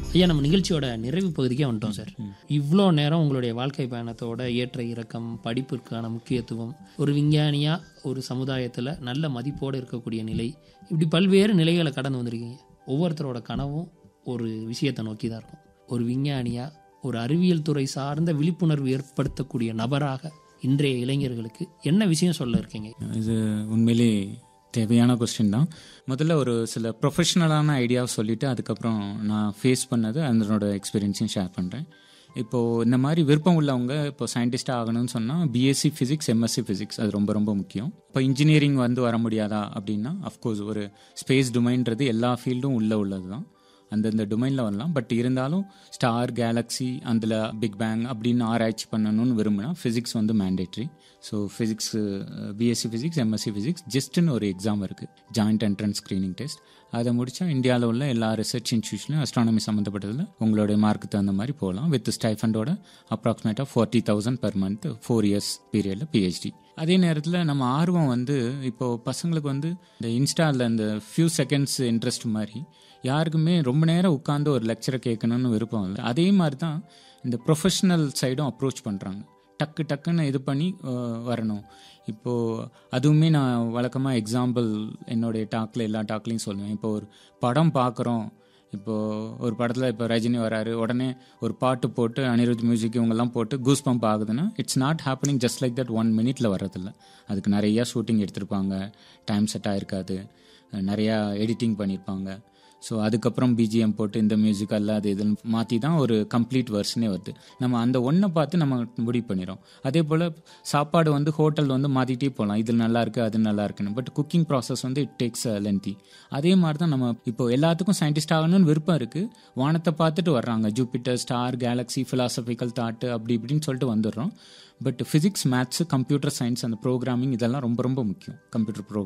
ஐயா நம்ம நிகழ்ச்சியோட நிறைவு பகுதிக்கே வந்துட்டோம் சார் இவ்வளோ நேரம் உங்களுடைய வாழ்க்கை பயணத்தோட ஏற்ற இறக்கம் படிப்பிற்கான முக்கியத்துவம் ஒரு விஞ்ஞானியா ஒரு சமுதாயத்தில் நல்ல மதிப்போடு இருக்கக்கூடிய நிலை இப்படி பல்வேறு நிலைகளை கடந்து வந்திருக்கீங்க ஒவ்வொருத்தரோட கனவும் ஒரு விஷயத்தை நோக்கி தான் இருக்கும் ஒரு விஞ்ஞானியா ஒரு அறிவியல் துறை சார்ந்த விழிப்புணர்வு ஏற்படுத்தக்கூடிய நபராக இன்றைய இளைஞர்களுக்கு என்ன விஷயம் சொல்ல இருக்கீங்க இது உண்மையிலே தேவையான கொஸ்டின் தான் முதல்ல ஒரு சில ப்ரொஃபஷ்னலான ஐடியாவை சொல்லிவிட்டு அதுக்கப்புறம் நான் ஃபேஸ் பண்ணது அதனோட எக்ஸ்பீரியன்ஸையும் ஷேர் பண்ணுறேன் இப்போது இந்த மாதிரி விருப்பம் உள்ளவங்க இப்போ சயின்டிஸ்டாக ஆகணும்னு சொன்னால் பிஎஸ்சி ஃபிசிக்ஸ் எம்எஸ்சி ஃபிசிக்ஸ் அது ரொம்ப ரொம்ப முக்கியம் இப்போ இன்ஜினியரிங் வந்து வர முடியாதா அப்படின்னா அஃப்கோர்ஸ் ஒரு ஸ்பேஸ் டொமைன்றது எல்லா ஃபீல்டும் உள்ளே உள்ளது தான் அந்தந்த டொமைனில் வரலாம் பட் இருந்தாலும் ஸ்டார் கேலக்ஸி அதில் பிக் பேங் அப்படின்னு ஆராய்ச்சி பண்ணணும்னு விரும்பினா ஃபிசிக்ஸ் வந்து mandatory so physics BSc physics MSc physics ஜஸ்ட்னு ஒரு எக்ஸாம் இருக்குது ஜாயிண்ட் என்ட்ரன்ஸ் ஸ்க்ரீனிங் டெஸ்ட் அதை முடித்தா இந்தியாவில் உள்ள எல்லா ரிசர்ச் இன்ஸ்டியூஷன்லையும் அஸ்ட்ரானமி சம்மந்தப்பட்டதில் உங்களுடைய மார்க்கு தகுந்த மாதிரி போகலாம் வித் ஸ்டைஃபண்டோட அப்ராக்சிமேட்டாக forty thousand per month four years பீரியடில் பிஹெச்டி அதே நேரத்தில் நம்ம ஆர்வம் வந்து இப்போது பசங்களுக்கு வந்து இந்த இன்ஸ்டாவில் இந்த ஃபியூ செகண்ட்ஸ் இன்ட்ரெஸ்ட் மாதிரி யாருக்குமே ரொம்ப நேரம் உட்காந்து ஒரு லெக்சரை கேட்கணும்னு விருப்பம் இல்லை அதே மாதிரி தான் இந்த ப்ரொஃபஷ்னல் சைடும் அப்ரோச் பண்ணுறாங்க டக்கு டக்குன்னு இது பண்ணி வரணும் இப்போது அதுவுமே நான் வழக்கமாக எக்ஸாம்பிள் என்னுடைய டாக்கில் எல்லா டாக்லையும் சொல்லுவேன் இப்போ ஒரு படம் பார்க்குறோம் இப்போது ஒரு படத்தில் இப்போ ரஜினி வராரு உடனே ஒரு பாட்டு போட்டு அனிருத் மியூசிக் இவங்கெல்லாம் போட்டு கூஸ் பம்ப் ஆகுதுன்னா it's not happening just like that one மினிட்ல வரதில்ல அதுக்கு நிறையா ஷூட்டிங் எடுத்திருப்பாங்க டைம் செட் ஆகிருக்காது நிறையா எடிட்டிங் பண்ணியிருப்பாங்க ஸோ அதுக்கப்புறம் பிஜிஎம் போட்டு இந்த மியூசிக் அல்ல அது இதுன்னு மாற்றி தான் ஒரு கம்ப்ளீட் வெர்ஷனே வருது நம்ம அந்த ஒன்றை பார்த்து நம்ம முடிவு பண்ணிடும் அதே போல் சாப்பாடு வந்து ஹோட்டல் வந்து மாற்றிட்டே போகலாம் இது நல்லா இருக்குது அது நல்லா இருக்குன்னு பட் குக்கிங் ப்ராசஸ் வந்து இட் டேக்ஸ் லென்த்தி அதே மாதிரி தான் நம்ம இப்போ எல்லாத்துக்கும் சயின்டிஸ்ட் ஆகணும்னு விருப்பம் இருக்குது வானத்தை பார்த்துட்டு வர்றாங்க Jupiter star galaxy philosophical thought அப்படி இப்படின்னு சொல்லிட்டு வந்துடுறோம் but physics maths computer science அந்த ப்ரோக்ராமிங் இதெல்லாம் ரொம்ப ரொம்ப முக்கியம் கம்ப்யூட்டர் ப்ரோக்ராம்